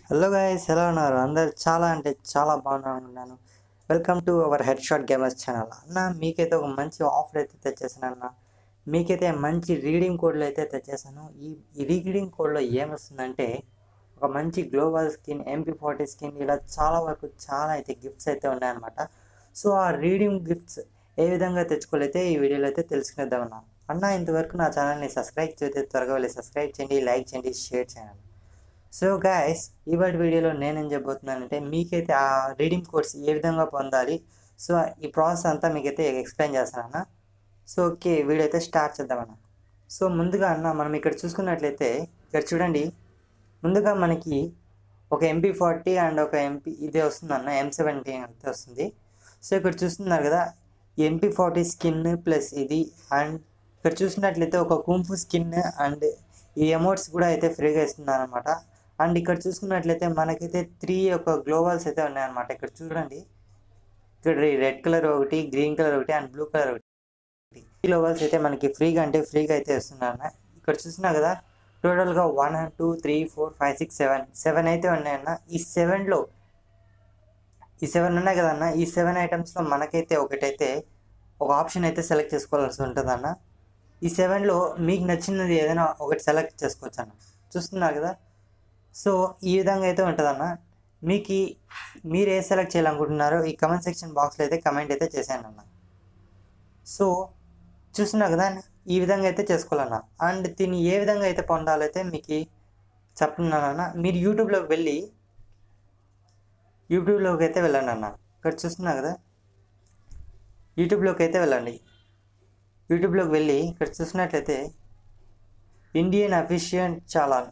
hello guys ఎలా ఉన్నారు అందరు చాలా అంటే చాలా బాగున్నాను welcome to our head shot gamers channel అన్న మీకైతే ఒక మంచి ఆఫర్ అయితే తెచ్చేసాను అన్న మీకైతే మంచి రీడింగ్ కోడ్లు అయితే తెచ్చేసాను ఈ ఈ రీడింగ్ కోడ్లో ఏమొస్తుందంటే ఒక మంచి global skin MP forty skin ఇలా చాలా వరకు చాలా అయితే గిఫ్ట్స్ అయితే ఉన్నాయన్నమాట సో ఆ రీడింగ్ గిఫ్ట్స్ ఏ విధంగా తెచ్చుకోలేతే ఈ వీడియోలో అయితే తెలుసుకునేద్దాం అన్న అన్న ఇంతవరకు నా ఛానల్ని సబ్స్క్రైబ్ చేస్తే త్వరగా వెళ్ళి సబ్స్క్రైబ్ చేయండి లైక్ చేయండి షేర్ చేయండి సో గాయస్ ఇవాటి వీడియోలో నేనేం చెప్పబోతున్నానంటే మీకైతే ఆ రీడింగ్ కోర్స్ ఏ విధంగా పొందాలి సో ఈ ప్రాసెస్ అంతా మీకైతే ఎక్స్ప్లెయిన్ చేస్తానన్న సో ఓకే వీడియో అయితే స్టార్ట్ చేద్దామన్న సో ముందుగా అన్న మనం ఇక్కడ చూసుకున్నట్లయితే ఇక్కడ చూడండి ముందుగా మనకి ఒక ఎంపీ ఫార్టీ అండ్ ఒక ఎంపీ ఇది వస్తుంది అన్న ఎం సెవెంటీ అయితే వస్తుంది సో ఇక్కడ చూస్తున్నారు కదా ఎంపీ ఫార్టీ స్కిన్ ప్లస్ ఇది అండ్ ఇక్కడ చూసినట్లయితే ఒక కుంఫు స్కిన్ అండ్ ఈ ఎమోట్స్ కూడా అయితే ఫ్రీగా ఇస్తున్నారు అనమాట అండ్ ఇక్కడ చూసుకున్నట్లయితే మనకైతే త్రీ ఒక గ్లోబల్స్ అయితే ఉన్నాయన్నమాట ఇక్కడ చూడండి ఇక్కడ రెడ్ కలర్ ఒకటి గ్రీన్ కలర్ ఒకటి అండ్ బ్లూ కలర్ ఒకటి ఈ గ్లోబల్స్ అయితే మనకి ఫ్రీగా అంటే ఫ్రీగా అయితే వస్తున్నారన్న ఇక్కడ చూసినా కదా టోటల్గా one two three four five six seven seven అయితే ఉన్నాయన్న ఈ సెవెన్లో ఈ సెవెన్ ఉన్నాయి కదన్న ఈ సెవెన్ ఐటమ్స్లో మనకైతే ఒకటైతే ఒక ఆప్షన్ అయితే సెలెక్ట్ చేసుకోవాల్సి ఉంటుందన్న ఈ సెవెన్లో మీకు నచ్చినది ఏదైనా ఒకటి సెలెక్ట్ చేసుకోవచ్చు అన్న చూస్తున్నారు కదా సో ఈ విధంగా అయితే ఉంటుందన్న మీకు ఈ- మీరు ఏ సెలెక్ట్ చేయాలనుకుంటున్నారో ఈ కమెంట్ సెక్షన్ బాక్స్లో అయితే కమెంట్ అయితే చేశాను అన్న సో చూస్తున్నారు కదా ఈ విధంగా అయితే చేసుకోవాలన్న అండ్ దీన్ని ఏ విధంగా అయితే పొందాలైతే మీకు చెప్తున్నానన్న మీరు యూట్యూబ్లోకి వెళ్ళి యూట్యూబ్లోకి అయితే వెళ్ళండి అన్న ఇక్కడ చూస్తున్నా కదా యూట్యూబ్లోకి అయితే వెళ్ళండి యూట్యూబ్లోకి వెళ్ళి ఇక్కడ చూసినట్లయితే Indian official channel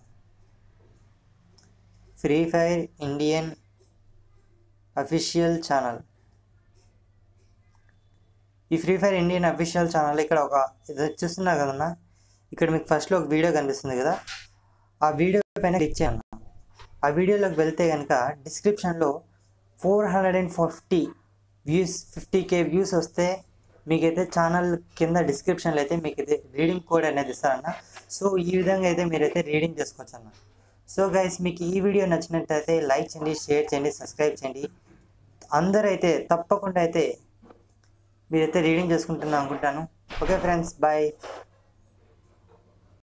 Free Fire Indian official channel ఈ Free Fire Indian official channel ఇక్కడ ఒక ఇది చూస్తున్నారు కదన్నా ఇక్కడ మీకు ఫస్ట్లో ఒక వీడియో కనిపిస్తుంది కదా ఆ వీడియో పైన క్లిక్ చేయండి ఆ వీడియోలోకి వెళ్తే కనుక డిస్క్రిప్షన్లో four hundred and fifty views fifty K views వస్తే మీకైతే ఛానల్ కింద డిస్క్రిప్షన్లో అయితే మీకు అయితే రీడింగ్ కోడ్ అనేది ఇస్తారన్న సో ఈ విధంగా అయితే మీరైతే రీడింగ్ చేసుకోవచ్చు అన్న సో గైస్ మీకు ఈ వీడియో నచ్చినట్టయితే లైక్ చేయండి షేర్ చేయండి సబ్స్క్రైబ్ చేయండి అందరూ అయితే తప్పకుండా అయితే మీరైతే రీడింగ్ చేసుకుంటున్నా అనుకుంటాను ఓకే ఫ్రెండ్స్ బాయ్